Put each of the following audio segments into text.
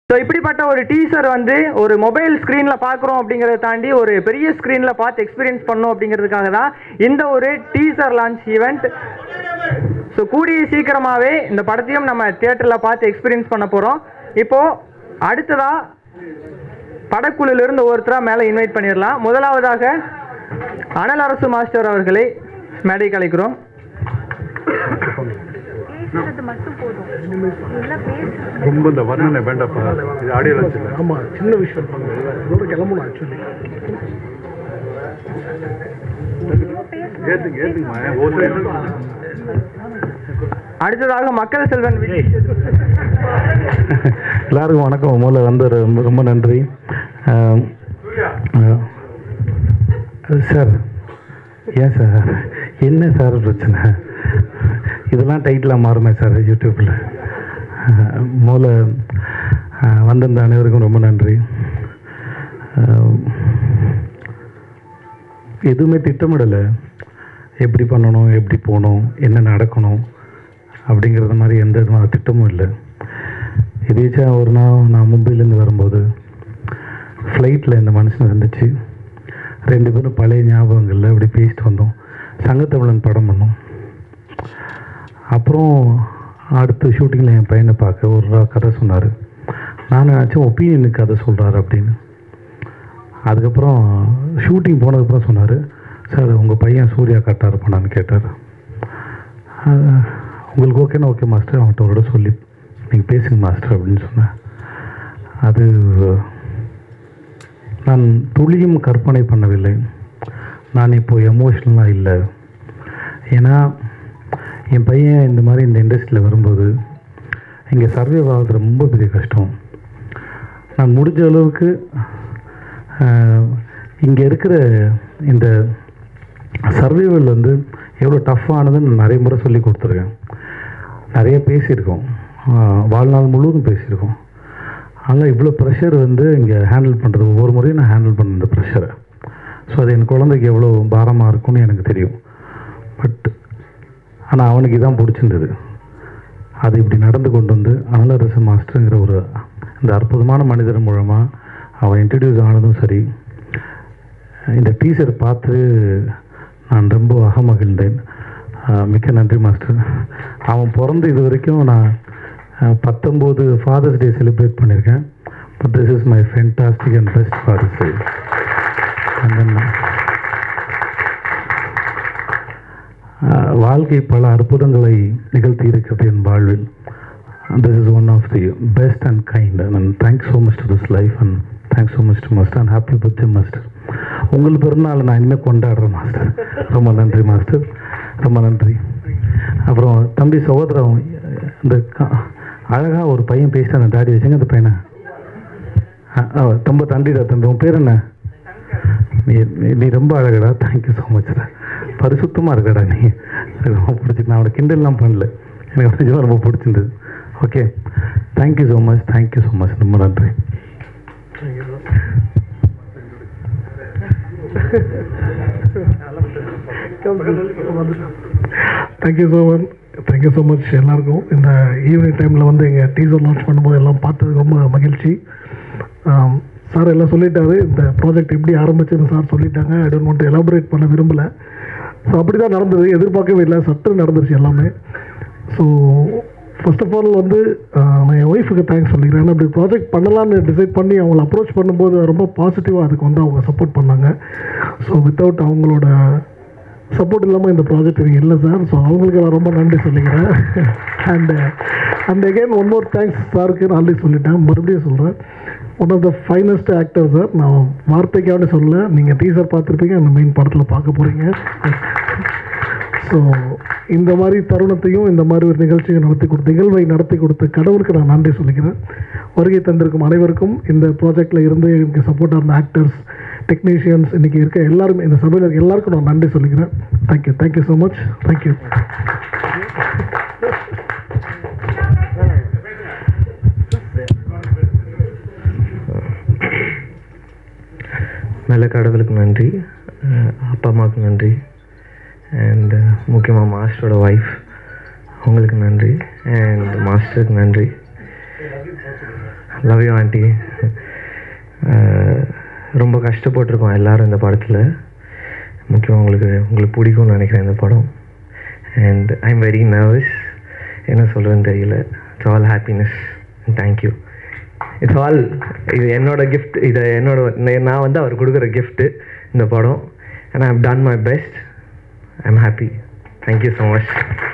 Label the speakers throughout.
Speaker 1: So இப்படிப்பட்ட ஒரு teaser வந்து ஒரு மொபைல் ஸ்க்ரீனில் பார்க்குறோம் அப்படிங்கிறத தாண்டி ஒரு பெரிய ஸ்க்ரீனில் பார்த்து எக்ஸ்பீரியன்ஸ் பண்ணணும் அப்படிங்கிறதுக்காக தான் இந்த ஒரு டீசர் லான்ச் ஈவெண்ட் ஸோ கூடிய சீக்கிரமாகவே இந்த படத்தையும் நம்ம தியேட்டரில் பார்த்து எக்ஸ்பீரியன்ஸ் பண்ண போகிறோம் இப்போது அடுத்ததாக படக்குழுவிலிருந்து ஒருத்தராக மேலே இன்வைட் பண்ணிடலாம் முதலாவதாக அனல் அரசு மாஸ்டர் அவர்களை மேடை கலைக்கிறோம்
Speaker 2: பேசுறது மட்டும் போதும் எல்லாம் பேசுறது
Speaker 3: ரொம்ப இந்த வர்ணனை வேண்டாப்பா இது ஆடியோ வச்சுருக்கேன்
Speaker 4: ஆமா சின்ன விஷயம் பண்ணுங்க இதோட கிளம்பணும் ஆக்சுவலி
Speaker 3: ஏற்றுங்க ஏற்றுங்கம்மா ஒரு
Speaker 1: அடுத்ததாக மக்கள் செல்வன் விஜய்
Speaker 5: எல்லாருக்கும் வணக்கம் முதல்ல வந்து ரொம்ப ரொம்ப நன்றி ஆம், ஆ, சார் ஏன் சார் என்ன சார் பிரச்சனை இதெல்லாம் டைட்டிலாக மாறுமே சார் யூடியூப்பில் முதல்ல ஆ, வந்திருந்த அனைவருக்கும் ரொம்ப நன்றி ஆம், எதுவுமே திட்டமிடலை எப்படி பண்ணணும் எப்படி போகணும் என்ன நடக்கணும் அப்படிங்கிறது மாதிரி எந்த விதமான திட்டமும் இல்லை எதேச்சா ஒரு நாள் நான் மும்பையிலேருந்து வரும்போது ஃப்ளைட்டில் இந்த மனுஷன் இருந்துச்சு ரெண்டு பேரும் பழைய ஞாபகங்களில் அப்படி பேசிட்டு வந்தோம் சங்கத்தமிழன் படம் பண்ணோம் அப்புறம் அடுத்த ஷூட்டிங்கில் என் பையனை பார்க்க ஒரு நாள் கதை சொன்னார் நான் நினச்சேன் ஒப்பீனியனுக்கு கதை சொல்கிறாரு அப்படின்னு அதுக்கப்புறம் ஷூட்டிங் போனதுக்கப்புறம் சொன்னார் சார் உங்கள் பையன் சூர்யா கரெக்டாக இருப்பானான்னு கேட்டார் அஹ், உங்களுக்கு ஓகேனா ஓகே மாஸ்டர் அவன்கிட்ட ஒரு தடவை சொல்லி நீங்கள் பேசுங்க மாஸ்டர் அப்படின்னு சொன்னேன் அது நான் துளியும் கற்பனை பண்ணவில்லை நான் இப்போ எமோஷ்னலாக இல்லை ஏன்னா என் பையன் இந்த மாதிரி இந்த இண்டஸ்ட்ரியில் வரும்போது இங்கே சர்வே ஆகிறது ரொம்ப பெரிய கஷ்டம் நான் முடிஞ்ச அளவுக்கு இங்கே இருக்கிற இந்த சர்வைவல் வந்து எவ்வளோ டஃப்பானதுன்னு நான் நிறைய முறை சொல்லி கொடுத்துருக்கேன் நிறைய பேசியிருக்கோம் ஆஹ் வாழ்நாள் முழுவதும் பேசியிருக்கோம் ஆனால் இவ்வளோ ப்ரெஷர் வந்து இங்கே ஹேண்டில் பண்ணுறது ஒவ்வொரு முறையும் நான் ஹேண்டில் பண்ண இந்த ப்ரெஷரை ஸோ அது என் குழந்தைக்கு எவ்வளோ பாரமாக இருக்கும்னு எனக்கு தெரியும் பட் ஆனால் அவனுக்கு இதான் பிடிச்சிருந்தது அது இப்படி நடந்து கொண்டு வந்து அனலரசு மாஸ்டருங்கிற ஒரு இந்த அற்புதமான மனிதர் மூலமாக அவன் இன்ட்ரடியூஸ் ஆனதும் சரி இந்த டீசர் பார்த்து நான் ரொம்ப அகமகிழ்ந்தேன் ஆஹ் மிக்க நன்றி மாஸ்டர் அவன் பிறந்து இது வரைக்கும் நான் ஆஹ் பத்தொம்போது ஃபாதர்ஸ் டே செலிப்ரேட் பண்ணியிருக்கேன் but this is my fantastic and best father's day வாழ்க்கை பல அற்புதங்களை நிகழ்த்தி இருக்கிறது என் வாழ்வில் this is one of the best and kind and thanks so much to this life and thanks so much to master and happy birthday master உங்கள் பிறநாள் நான் இனிமேல் கொண்டாடுறேன் மாஸ்டர் ரொம்ப நன்றி மாஸ்டர் ரொம்ப நன்றி அப்புறம் தம்பி சகோதரம் இந்த அழகாக ஒரு பையன் பேசிட்டு அந்த தாடி வச்சுங்க அந்த பையனை ஆ, ஆ, ரொம்ப தண்டிடா தம்பி உன் பேர் என்ன நீ நீ- நீ ரொம்ப அழகடா தேங்க்யூ ஸோ மச்டா பரிசுத்தமாக இருக்கடா நீ எனக்கு ரொம்ப பிடிச்சி நான் அவனை கிண்டல்லாம் பண்ணல எனக்கு நிஜமாக ரொம்ப பிடிச்சிருந்தது okay thank you so much thank you so much ரொம்ப நன்றி
Speaker 4: thank you so much thank you so much எல்லாருக்கும் இந்த ஈவினிங் டைமில் வந்து எங்கள் டீசர் லான்ச் பண்ணும்போது எல்லாம் பார்த்தது ரொம்ப மகிழ்ச்சி சார் எல்லாம் சொல்லிட்டாரு இந்த ப்ராஜெக்ட் எப்படி ஆரம்பிச்சுன்னு சார் சொல்லிட்டாங்க ஐ டோன்ட் வாண்ட் எலாபரேட் பண்ண விரும்பலை ஸோ அப்படி தான் நடந்தது எதிர்பார்க்கவே இல்லை சற்று நடந்துருச்சு எல்லாமே ஸோ ஃபர்ஸ்ட் ஆஃப் ஆல் வந்து ஆஹ், நான் என் ஒய்ஃபுக்கு தேங்க்ஸ் சொல்லிக்கிறேன் ஏன்னா இப்படி ப்ராஜெக்ட் பண்ணலாம்னு டிசைட் பண்ணி அவங்கள அப்ரோச் பண்ணும்போது ரொம்ப பாசிட்டிவாக அதுக்கு வந்து அவங்க சப்போர்ட் பண்ணாங்க ஸோ வித்தவுட் அவங்களோட சப்போர்ட் இல்லாமல் இந்த ப்ராஜெக்ட் எனக்கு இல்லை சார் ஸோ அவங்களுக்கு நான் ரொம்ப நன்றி சொல்லிக்கிறேன் and and again one more thanks சாருக்கு நான் ஆல்ரெடி சொல்லிட்டேன் மறுபடியும் சொல்கிறேன் one of the finest actor sir நான் வார்த்தைக்காக சொல்லல நீங்கள் டீசர் பார்த்துருப்பீங்க அந்த மெயின் படத்தில் பார்க்க போகிறீங்க ஸோ இந்த மாதிரி தருணத்தையும் இந்த மாதிரி ஒரு நிகழ்ச்சியை நடத்தி கொடுத்த நிகழ்வை நடத்தி கொடுத்த கடவுளுக்கு நான் நன்றி சொல்லிக்கிறேன் வருகை தந்திருக்கும் அனைவருக்கும் இந்த ப்ராஜெக்டில் இருந்து எனக்கு சப்போர்ட்டாக இருந்த ஆக்டர்ஸ் டெக்னீஷியன்ஸ் இன்றைக்கி இருக்க எல்லாருமே இந்த சபையில் இருக்க எல்லாருக்கும் நான் நன்றி சொல்லிக்கிறேன் thank you thank you so much thank you
Speaker 6: மேலே கடவுளுக்கு நன்றி அஹ் அப்பா அம்மாவுக்கு நன்றி அண்ட் முக்கியமாக மாஸ்டரோட ஒய்ஃப் உங்களுக்கு நன்றி அண்ட் மாஸ்டருக்கு நன்றி லவ் யூ ஆண்டி ரொம்ப கஷ்டப்பட்டிருக்கோம் எல்லாரும் இந்த படத்தில் முக்கியம் உங்களுக்கு உங்களுக்கு பிடிக்கும்னு நினைக்கிறேன் இந்த படம் and I am very nervous என்ன சொல்கிறேன்னு தெரியல it's all happiness thank you it's all இது என்னோட கிஃப்ட் இதை என்னோட நான் வந்து அவர் கொடுக்குற கிஃப்ட்டு இந்த படம் and I have done my best I am happy thank you so much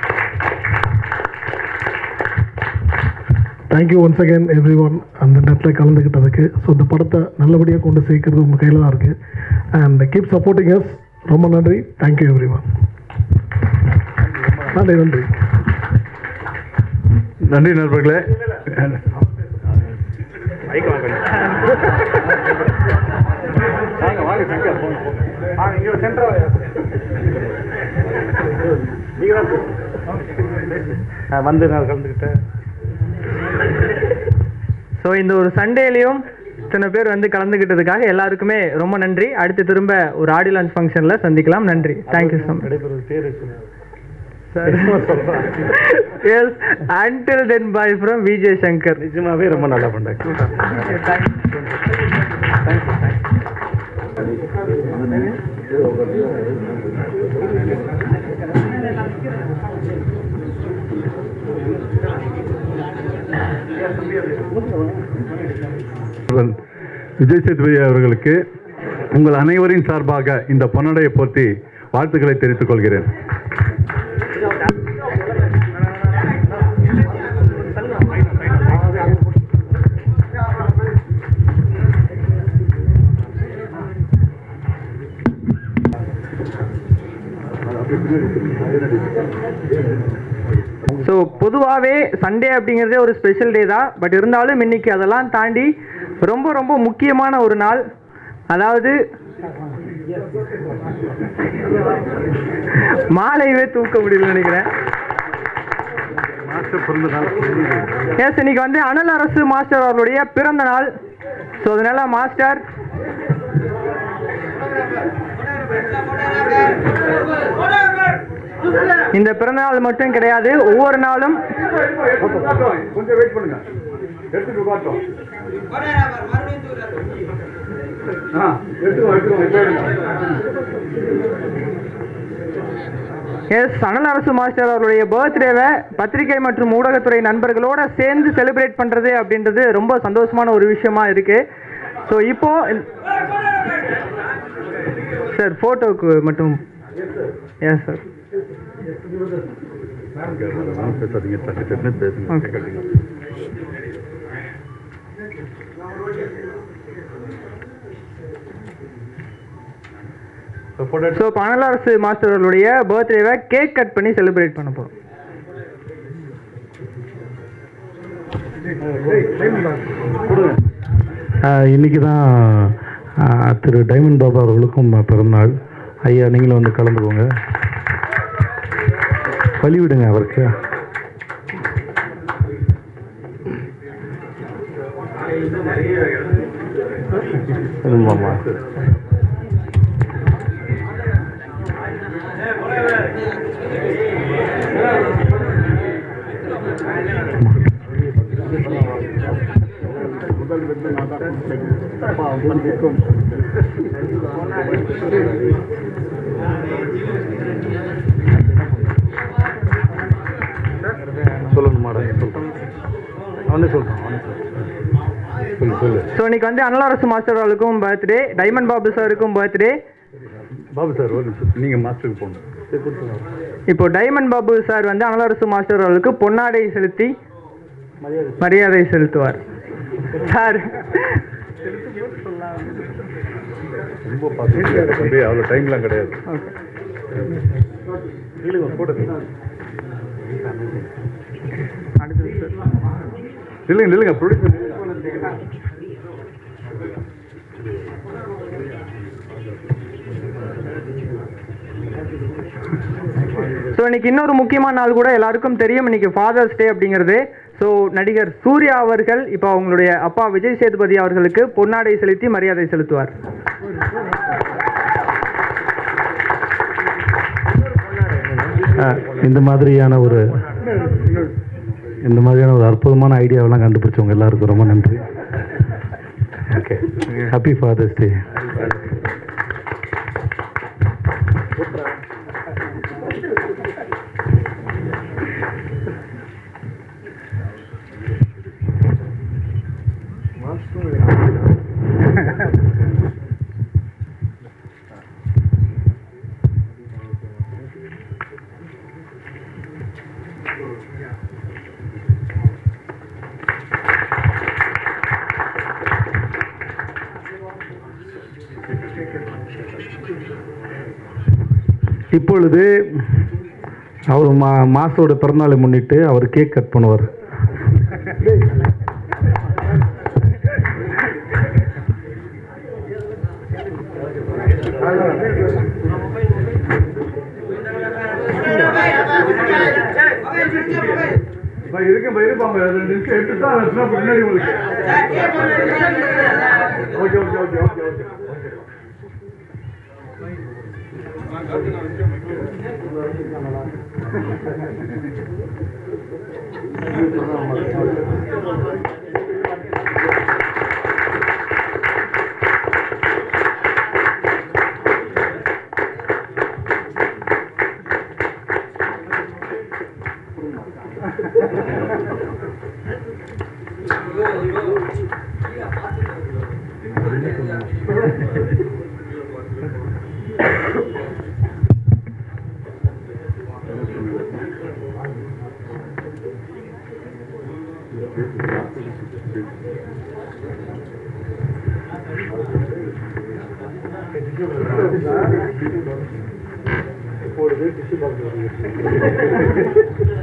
Speaker 4: thank you once again everyone அந்த நேரத்தில் கலந்துக்கிட்டதுக்கு ஸோ இந்த படத்தை நல்லபடியாக கொண்டு சேர்க்கறது உங்கள் கையில் தான் இருக்குது அண்ட் கீப் சப்போர்ட்டிங் அஸ் ரொம்ப நன்றி தேங்க்யூ எவ்ரி ஒன் நன்றி நன்றி
Speaker 3: நன்றி நண்பர்களே
Speaker 5: வந்து நான் கலந்துக்கிட்டேன்
Speaker 1: ஸோ இந்த ஒரு சண்டேலையும் இத்தனை பேர் வந்து கலந்துக்கிட்டதுக்காக எல்லாருக்குமே ரொம்ப நன்றி அடுத்து திரும்ப ஒரு ஆடி லான்ச் ஃபங்க்ஷனில் சந்திக்கலாம் நன்றி thank you so much yes until then bye from Vijay Shankar
Speaker 5: நிஜமாவே ரொம்ப நல்லா பண்ணாங்க
Speaker 3: விஜய் சேதுபதி அவர்களுக்கு உங்கள் அனைவரின் சார்பாக இந்த பொன்னடையை போர்த்தி வாழ்த்துக்களை தெரிவித்துக் கொள்கிறேன்
Speaker 1: ஸோ பொதுவாகவே சண்டே அப்படிங்கிறதே ஒரு ஸ்பெஷல் டே தான் பட் இருந்தாலும் இன்னைக்கு அதெல்லாம் தாண்டி ரொம்ப ரொம்ப முக்கியமான ஒரு நாள் அதாவது மாலையவே தூக்க முடியலன்னு நினைக்கிறேன் எஸ் இன்னைக்கு வந்து அனல் அரசு மாஸ்டர் அவர்களுடைய பிறந்த நாள் ஸோ அதனால மாஸ்டர் இந்த பிறந்த நாள் மட்டும் கிடையாது ஒவ்வொரு நாளும்
Speaker 3: கொஞ்சம் வெயிட் பண்ணுங்க எடுத்துட்டு பார்த்தோம் ஆ எடுத்துக்கோ எடுத்துக்கோ
Speaker 1: எஸ் அனல் அரசு மாஸ்டர் அவருடைய பர்த்டேவை பத்திரிகை மற்றும் ஊடகத்துறை நண்பர்களோட சேர்ந்து செலிப்ரேட் பண்றது அப்படின்றது ரொம்ப சந்தோஷமான ஒரு விஷயமா இருக்கு ஸோ இப்போ சார் ஃபோட்டோக்கு மட்டும் எஸ் சார்
Speaker 3: பேசாதீங்க தட்டு தட்டுன்னு பேசுங்க
Speaker 1: Okay.
Speaker 3: கேட்குறீங்க
Speaker 1: ஸோ இப்போ அனல் அரசு மாஸ்டர் அவருடைய பர்த்டேவை கேக் கட் பண்ணி செலிப்ரேட் பண்ண போகிறோம்
Speaker 5: இன்னைக்கு தான் திரு டைமண்ட் பாபா அவர்களுக்கும் பிறந்தநாள் ஐயா நீங்களும் வந்து கலந்துக்கோங்க வழி விடுங்க அவருக்கு ஆமாம்மா சொல்லணுமாடா சொல்கிறேன் அவனே சொல்கிறான் அவனே சொல்கிறான் சொல்லு சொல்லு
Speaker 1: ஸோ இன்னைக்கு வந்து அனல் அரசு மாஸ்டர் அவர்களுக்கும் பர்த்டே டைமண்ட் பாபு சாருக்கும் பர்த்டே
Speaker 3: பாபு சார் ஒரு நிமிஷம் நீங்கள் மாஸ்டருக்கு போகணும்
Speaker 1: இப்போ டைமண்ட் பாபு சார் வந்து அனல் அரசு மாஸ்டர் அவர்களுக்கு பொன்னாடை செலுத்தி மரியாதை செலுத்துவார் சார்
Speaker 3: ரொம்ப பசங்க அப்படியே அவ்வளோ டைம்லாம் கிடையாது இல்லைங்க இல்லைங்க ப்ரொடியூசர்
Speaker 1: ஸோ இன்னைக்கு இன்னொரு முக்கியமான நாள் கூட எல்லாருக்கும் தெரியும் இன்னைக்கு ஃபாதர்ஸ் டே அப்படிங்கிறது ஸோ நடிகர் சூர்யா அவர்கள் இப்போ அவங்களுடைய அப்பா விஜய் சேதுபதி அவர்களுக்கு பொன்னாடை செலுத்தி மரியாதை செலுத்துவார்
Speaker 5: இந்த மாதிரியான ஒரு இந்த மாதிரியான ஒரு அற்புதமான ஐடியாவெல்லாம் கண்டுபிடிச்சவங்க எல்லாருக்கும் ரொம்ப நன்றி ஓகே ஹாப்பி ஃபாதர்ஸ் டே இப்பொழுது அவர் மா மாசோட பிறந்தநாளை முன்னிட்டு அவர் கேக் கட் பண்ணுவார்
Speaker 3: இருக்கேன் இருப்பாங்க ரெண்டு நிமிஷம் எடுத்து தான் பின்னாடி உங்களுக்கு okay okay okay okay okay இப்பொழுது டிஷ்யூ பாக்ஸ்